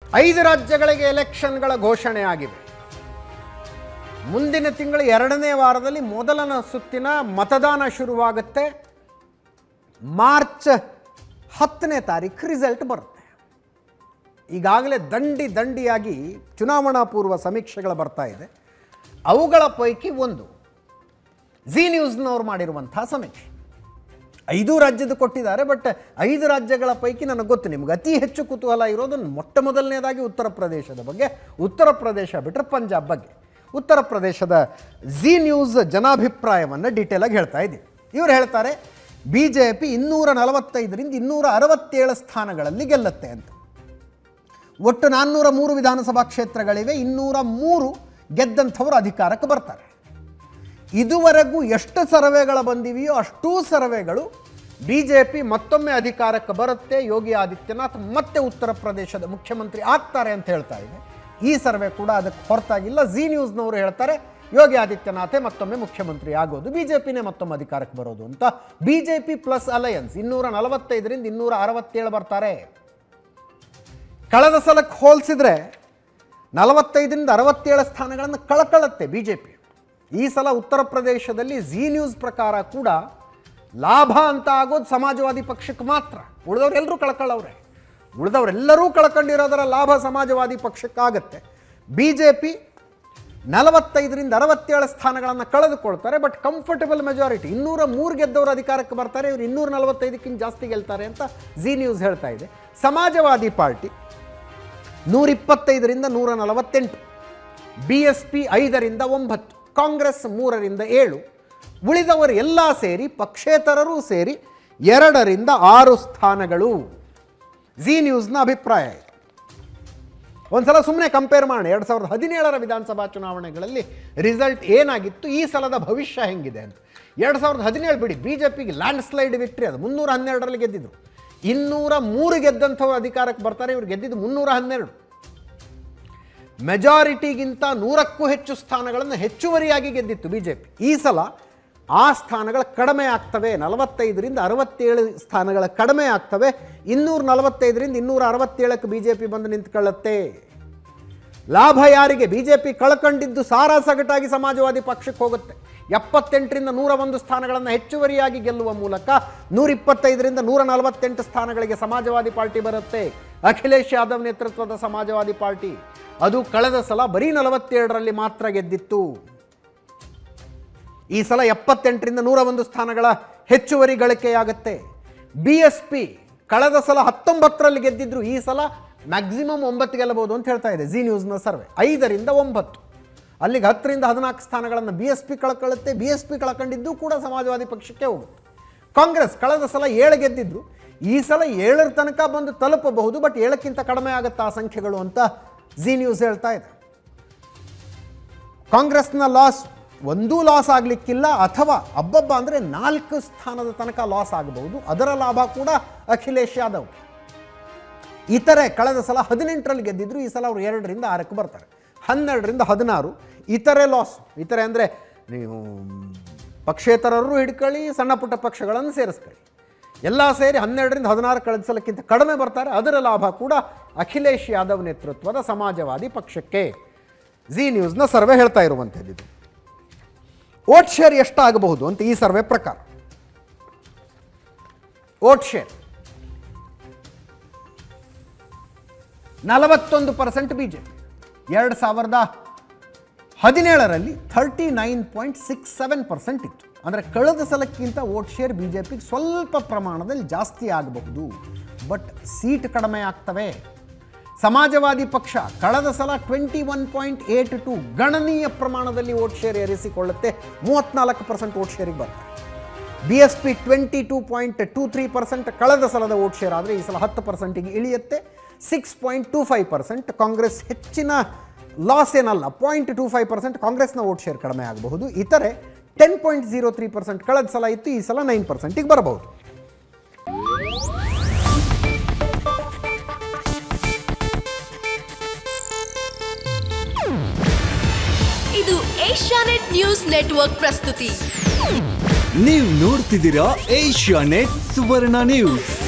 ಐದು ರಾಜ್ಯಗಳಿಗೆ ಎಲೆಕ್ಷನ್ಗಳ ಘೋಷಣೆ ಆಗಿವೆ ಮುಂದಿನ ತಿಂಗಳು ಎರಡನೇ ವಾರದಲ್ಲಿ ಮೊದಲನ ಸುತ್ತಿನ ಮತದಾನ ಶುರುವಾಗುತ್ತೆ ಮಾರ್ಚ್ ಹತ್ತನೇ ತಾರೀಕು ರಿಸಲ್ಟ್ ಬರುತ್ತೆ ಈಗಾಗಲೇ ದಂಡಿ ದಂಡಿಯಾಗಿ ಚುನಾವಣಾ ಪೂರ್ವ ಸಮೀಕ್ಷೆಗಳು ಬರ್ತಾ ಇದೆ ಅವುಗಳ ಪೈಕಿ ಒಂದು ಜಿ ನ್ಯೂಸ್ನವ್ರು ಮಾಡಿರುವಂಥ ಸಮೀಕ್ಷೆ ಐದು ರಾಜ್ಯದ ಕೊಟ್ಟಿದ್ದಾರೆ ಬಟ್ ಐದು ರಾಜ್ಯಗಳ ಪೈಕಿ ನನಗೆ ಗೊತ್ತು ನಿಮ್ಗೆ ಅತಿ ಹೆಚ್ಚು ಕುತೂಹಲ ಇರೋದು ಮೊಟ್ಟ ಮೊದಲನೇದಾಗಿ ಉತ್ತರ ಪ್ರದೇಶದ ಬಗ್ಗೆ ಉತ್ತರ ಪ್ರದೇಶ ಬಿಟ್ಟರೆ ಪಂಜಾಬ್ ಬಗ್ಗೆ ಉತ್ತರ ಪ್ರದೇಶದ ಜಿ ನ್ಯೂಸ್ ಜನಾಭಿಪ್ರಾಯವನ್ನು ಡೀಟೇಲಾಗಿ ಹೇಳ್ತಾ ಇದ್ದೀವಿ ಇವರು ಹೇಳ್ತಾರೆ ಬಿ ಜೆ ಪಿ ಇನ್ನೂರ ನಲವತ್ತೈದರಿಂದ ಇನ್ನೂರ ಅರವತ್ತೇಳು ಸ್ಥಾನಗಳಲ್ಲಿ ಗೆಲ್ಲುತ್ತೆ ಅಂತ ಒಟ್ಟು ನಾನ್ನೂರ ಮೂರು ವಿಧಾನಸಭಾ ಕ್ಷೇತ್ರಗಳಿವೆ ಇನ್ನೂರ ಮೂರು ಗೆದ್ದಂಥವರು ಅಧಿಕಾರಕ್ಕೆ ಬರ್ತಾರೆ ಇದುವರೆಗೂ ಎಷ್ಟು ಸರ್ವೆಗಳು ಬಂದಿವೆಯೋ ಅಷ್ಟೂ ಸರ್ವೆಗಳು ಬಿ ಜೆ ಪಿ ಮತ್ತೊಮ್ಮೆ ಅಧಿಕಾರಕ್ಕೆ ಬರುತ್ತೆ ಯೋಗಿ ಆದಿತ್ಯನಾಥ್ ಮತ್ತೆ ಉತ್ತರ ಪ್ರದೇಶದ ಮುಖ್ಯಮಂತ್ರಿ ಆಗ್ತಾರೆ ಅಂತ ಹೇಳ್ತಾ ಇದೆ ಈ ಸರ್ವೆ ಕೂಡ ಅದಕ್ಕೆ ಹೊರತಾಗಿಲ್ಲ ಜಿ ನ್ಯೂಸ್ನವರು ಹೇಳ್ತಾರೆ ಯೋಗಿ ಆದಿತ್ಯನಾಥೇ ಮತ್ತೊಮ್ಮೆ ಮುಖ್ಯಮಂತ್ರಿ ಆಗೋದು ಬಿ ಜೆ ಪಿನೇ ಮತ್ತೊಮ್ಮೆ ಅಧಿಕಾರಕ್ಕೆ ಬರೋದು ಅಂತ B J P plus alliance ಇನ್ನೂರ ನಲವತ್ತೈದರಿಂದ ಇನ್ನೂರ ಅರವತ್ತೇಳು ಬರ್ತಾರೆ ಕಳೆದ ಸಲಕ್ಕೆ ಹೋಲಿಸಿದ್ರೆ ನಲವತ್ತೈದರಿಂದ ಅರವತ್ತೇಳು ಸ್ಥಾನಗಳನ್ನು ಕಳ್ಕೊಳ್ಳುತ್ತೆ ಬಿ ಜೆ ಪಿ ಈ ಸಲ ಉತ್ತರ ಪ್ರದೇಶದಲ್ಲಿ ಜಿ ನ್ಯೂಸ್ ಪ್ರಕಾರ ಕೂಡ ಲಾಭ ಅಂತ ಆಗೋದು ಸಮಾಜವಾದಿ ಪಕ್ಷಕ್ಕೆ ಮಾತ್ರ ಉಳಿದವರೆಲ್ಲರೂ ಕಳ್ಕೊಳ್ಳವ್ರೆ ಉಳಿದವರೆಲ್ಲರೂ ಕಳ್ಕೊಂಡಿರೋದರ ಲಾಭ ಸಮಾಜವಾದಿ ಪಕ್ಷಕ್ಕಾಗತ್ತೆ ಬಿ ಜೆ ಪಿ ನಲವತ್ತೈದರಿಂದ ಅರವತ್ತೇಳು ಸ್ಥಾನಗಳನ್ನು ಕಳೆದುಕೊಳ್ತಾರೆ ಬಟ್ ಕಂಫರ್ಟಬಲ್ ಮೆಜಾರಿಟಿ ಇನ್ನೂರ ಮೂರು ಗೆದ್ದವರು ಅಧಿಕಾರಕ್ಕೆ ಬರ್ತಾರೆ ಇವರು ಇನ್ನೂರ ನಲವತ್ತೈದಕ್ಕಿಂತ ಜಾಸ್ತಿ ಗೆಲ್ತಾರೆ ಅಂತ ಜಿ ನ್ಯೂಸ್ ಹೇಳ್ತಾ ಇದೆ ಸಮಾಜವಾದಿ ಪಾರ್ಟಿ ನೂರಿಪ್ಪತ್ತೈದರಿಂದ ನೂರ ನಲವತ್ತೆಂಟು ಬಿ ಎಸ್ ಪಿ ಐದರಿಂದ ಒಂಬತ್ತು ಕಾಂಗ್ರೆಸ್ ಮೂರರಿಂದ ಏಳು ಉಳಿದವರು ಎಲ್ಲ ಸೇರಿ ಪಕ್ಷೇತರರೂ ಸೇರಿ ಎರಡರಿಂದ ಆರು ಸ್ಥಾನಗಳು ಜಿ ನ್ಯೂಸ್ನ ಅಭಿಪ್ರಾಯ ಇದೆ ಒಂದ್ಸಲ ಸುಮ್ಮನೆ ಕಂಪೇರ್ ಮಾಡೋಣ ಎರಡು ಸಾವಿರದ ಹದಿನೇಳರ ವಿಧಾನಸಭಾ ಚುನಾವಣೆಗಳಲ್ಲಿ ರಿಸಲ್ಟ್ ಏನಾಗಿತ್ತು ಈ ಸಲದ ಭವಿಷ್ಯ ಹೆಂಗಿದೆ ಅಂತ ಎರಡು ಸಾವಿರದ ಹದಿನೇಳು ಬಿಡಿ ಬಿ ಜೆ ಪಿಗೆ ಲ್ಯಾಂಡ್ ಸ್ಲೈಡ್ ವಿಕ್ಟ್ರಿ ಅದು ಮುನ್ನೂರ ಹನ್ನೆರಡರಲ್ಲಿ ಗೆದ್ದಿದ್ರು ಇನ್ನೂರ ಮೂರು ಗೆದ್ದಂಥವ್ರು ಅಧಿಕಾರಕ್ಕೆ ಬರ್ತಾರೆ ಇವ್ರು ಗೆದ್ದಿದ್ದು ಮುನ್ನೂರ ಹನ್ನೆರಡು ಮೆಜಾರಿಟಿಗಿಂತ ನೂರಕ್ಕೂ ಹೆಚ್ಚು ಸ್ಥಾನಗಳನ್ನು ಹೆಚ್ಚುವರಿಯಾಗಿ ಗೆದ್ದಿತ್ತು ಬಿ ಜೆ ಪಿ ಈ ಸಲ ಆ ಸ್ಥಾನಗಳು ಕಡಿಮೆ ಆಗ್ತವೆ ನಲವತ್ತೈದರಿಂದ ಅರವತ್ತೇಳು ಸ್ಥಾನಗಳ ಕಡಿಮೆ ಆಗ್ತವೆ ಇನ್ನೂರ ನಲವತ್ತೈದರಿಂದ ಇನ್ನೂರ ಅರವತ್ತೇಳಕ್ಕೆ ಬಿ ಜೆ ಪಿ ಬಂದು ನಿಂತ್ಕೊಳ್ಳುತ್ತೆ ಲಾಭ ಯಾರಿಗೆ ಬಿ ಜೆ ಪಿ ಕಳ್ಕೊಂಡಿದ್ದು ಸಾರಾಸಗಟಾಗಿ ಸಮಾಜವಾದಿ ಪಕ್ಷಕ್ಕೆ ಹೋಗುತ್ತೆ ಎಪ್ಪತ್ತೆಂಟರಿಂದ ನೂರ ಒಂದು ಸ್ಥಾನಗಳನ್ನು ಹೆಚ್ಚುವರಿಯಾಗಿ ಗೆಲ್ಲುವ ಮೂಲಕ ನೂರ ಇಪ್ಪತ್ತೈದರಿಂದ ನೂರ ನಲವತ್ತೆಂಟು ಸ್ಥಾನಗಳಿಗೆ ಸಮಾಜವಾದಿ ಪಾರ್ಟಿ ಬರುತ್ತೆ ಅಖಿಲೇಶ್ ಯಾದವ್ ನೇತೃತ್ವದ ಸಮಾಜವಾದಿ ಪಾರ್ಟಿ ಅದು ಕಳೆದ ಸಲ ಬರೀ ನಲವತ್ತೇಳರಲ್ಲಿ ಮಾತ್ರ ಗೆದ್ದಿತ್ತು ಈ ಸಲ ಎಪ್ಪತ್ತೆಂಟರಿಂದ ನೂರ ಒಂದು ಸ್ಥಾನಗಳ ಹೆಚ್ಚುವರಿ ಗಳಿಕೆಯಾಗುತ್ತೆ ಬಿ ಎಸ್ ಪಿ ಕಳೆದ ಸಲ ಹತ್ತೊಂಬತ್ತರಲ್ಲಿ ಗೆದ್ದಿದ್ರು ಈ ಸಲ ಮ್ಯಾಕ್ಸಿಮಮ್ ಒಂಬತ್ತು ಗೆಲ್ಲಬಹುದು ಅಂತ ಹೇಳ್ತಾ ಇದೆ ಜಿ ನ್ಯೂಸ್ನ ಸರ್ವೆ ಐದರಿಂದ ಒಂಬತ್ತು ಅಲ್ಲಿಗೆ ಹತ್ತರಿಂದ ಹದಿನಾಲ್ಕು ಸ್ಥಾನಗಳನ್ನು ಬಿ ಎಸ್ ಪಿ ಕಳ್ಕೊಳ್ಳುತ್ತೆ ಬಿ ಎಸ್ ಪಿ ಕಳ್ಕೊಂಡಿದ್ದು ಕೂಡ ಸಮಾಜವಾದಿ ಪಕ್ಷಕ್ಕೆ ಹೋಗುತ್ತೆ ಕಾಂಗ್ರೆಸ್ ಕಳೆದ ಸಲ ಏಳು ಗೆದ್ದಿದ್ರು ಈ ಸಲ ಏಳರ ತನಕ ಬಂದು ತಲುಪಬಹುದು ಬಟ್ ಏಳಕ್ಕಿಂತ ಕಡಿಮೆ ಆಗುತ್ತೆ ಆ ಸಂಖ್ಯೆಗಳು ಅಂತ ಜಿ ನ್ಯೂಸ್ ಹೇಳ್ತಾ ಇದೆ ಕಾಂಗ್ರೆಸ್ನ ಲಾಸ್ ಒಂದೂ ಲಾಸ್ ಆಗಲಿಕ್ಕಿಲ್ಲ ಅಥವಾ ಅಬ್ಬಬ್ಬ ಅಂದರೆ ನಾಲ್ಕು ಸ್ಥಾನದ ತನಕ ಲಾಸ್ ಆಗಬಹುದು ಅದರ ಲಾಭ ಕೂಡ ಅಖಿಲೇಶ್ ಯಾದವ್ ಇತರೆ ಕಳೆದ ಸಲ ಹದಿನೆಂಟರಲ್ಲಿ ಗೆದ್ದಿದ್ರು ಈ ಸಲ ಅವರು ಎರಡರಿಂದ ಆರಕ್ಕೆ ಬರ್ತಾರೆ ಹನ್ನೆರಡರಿಂದ ಹದಿನಾರು ಇತರೆ ಲಾಸ್ ಇತರೆ ಅಂದರೆ ನೀವು ಪಕ್ಷೇತರರು ಹಿಡ್ಕೊಳ್ಳಿ ಸಣ್ಣ ಪುಟ್ಟ ಪಕ್ಷಗಳನ್ನು ಸೇರಿಸ್ಕೊಳ್ಳಿ ಎಲ್ಲ ಸೇರಿ ಹನ್ನೆರಡರಿಂದ ಹದಿನಾರು ಕಳೆದ ಸಲಕ್ಕಿಂತ ಕಡಿಮೆ ಬರ್ತಾರೆ ಅದರ ಲಾಭ ಕೂಡ ಅಖಿಲೇಶ್ ಯಾದವ್ ನೇತೃತ್ವದ ಸಮಾಜವಾದಿ ಪಕ್ಷಕ್ಕೆ ಜಿ ನ್ಯೂಸ್ನ ಸರ್ವೆ ಹೇಳ್ತಾ ಇರುವಂಥದ್ದು ಇದು ಓಟ್ ಶೇರ್ ಎಷ್ಟಾಗಬಹುದು ಅಂತ ಈ ಸರ್ವೆ ಪ್ರಕಾರ ಓಟ್ ಶೇರ್ ನಲವತ್ತೊಂದು ಪರ್ಸೆಂಟ್ ಬಿ ಜೆ ಪಿ ಎರಡು ಸಾವಿರದ ಹದಿನೇಳರಲ್ಲಿ thirty nine point six seven percent ಇತ್ತು ಅಂದರೆ ಕಳೆದ ಸಲಕ್ಕಿಂತ ವೋಟ್ ಶೇರ್ ಬಿ ಜೆ ಪಿಗೆ ಸ್ವಲ್ಪ ಪ್ರಮಾಣದಲ್ಲಿ ಜಾಸ್ತಿ ಆಗಬಹುದು ಬಟ್ ಸೀಟ್ ಕಡಿಮೆ ಆಗ್ತವೆ ಸಮಾಜವಾದಿ ಪಕ್ಷ ಕಳೆದ ಸಲ twenty one point eight two ಗಣನೀಯ ಪ್ರಮಾಣದಲ್ಲಿ ವೋಟ್ ಶೇರ್ ಏರಿಸಿಕೊಳ್ಳುತ್ತೆ ಮೂವತ್ತ್ನಾಲ್ಕು ಪರ್ಸೆಂಟ್ ವೋಟ್ ಶೇರಿಗೆ ಬರುತ್ತೆ B S P twenty two point two three percent ಕಳೆದ ಸಲದ ವೋಟ್ ಶೇರ್ ಆದರೆ ಈ ಸಲ ಹತ್ತು ಪರ್ಸೆಂಟಿಗೆ ಇಳಿಯುತ್ತೆ six point two five percent Congress ಹೆಚ್ಚಿನ ಲಾಸ್ ಏನಲ್ಲ ಪಾಯಿಂಟ್ ಟೂ ಫೈವ್ ಪರ್ಸೆಂಟ್ ಕಾಂಗ್ರೆಸ್ನ ವೋಟ್ ಶೇರ್ ಕಡಿಮೆ ಆಗಬಹುದು ಇತರೆ ten point zero three percent ಕಳೆದ ಸಲ ಇತ್ತು ಈ ಸಲ ನೈನ್ ಪರ್ಸೆಂಟಿಗೆ ಬರಬಹುದು ಇದು ಏಷ್ಯಾನೆಟ್ ನ್ಯೂಸ್ ನೆಟ್ವರ್ಕ್ ಪ್ರಸ್ತುತಿ ನೀವು ನೋಡ್ತಿದ್ದೀರಾ ಏಷ್ಯಾ ನೆಟ್ ಸುವರ್ಣ ನ್ಯೂಸ್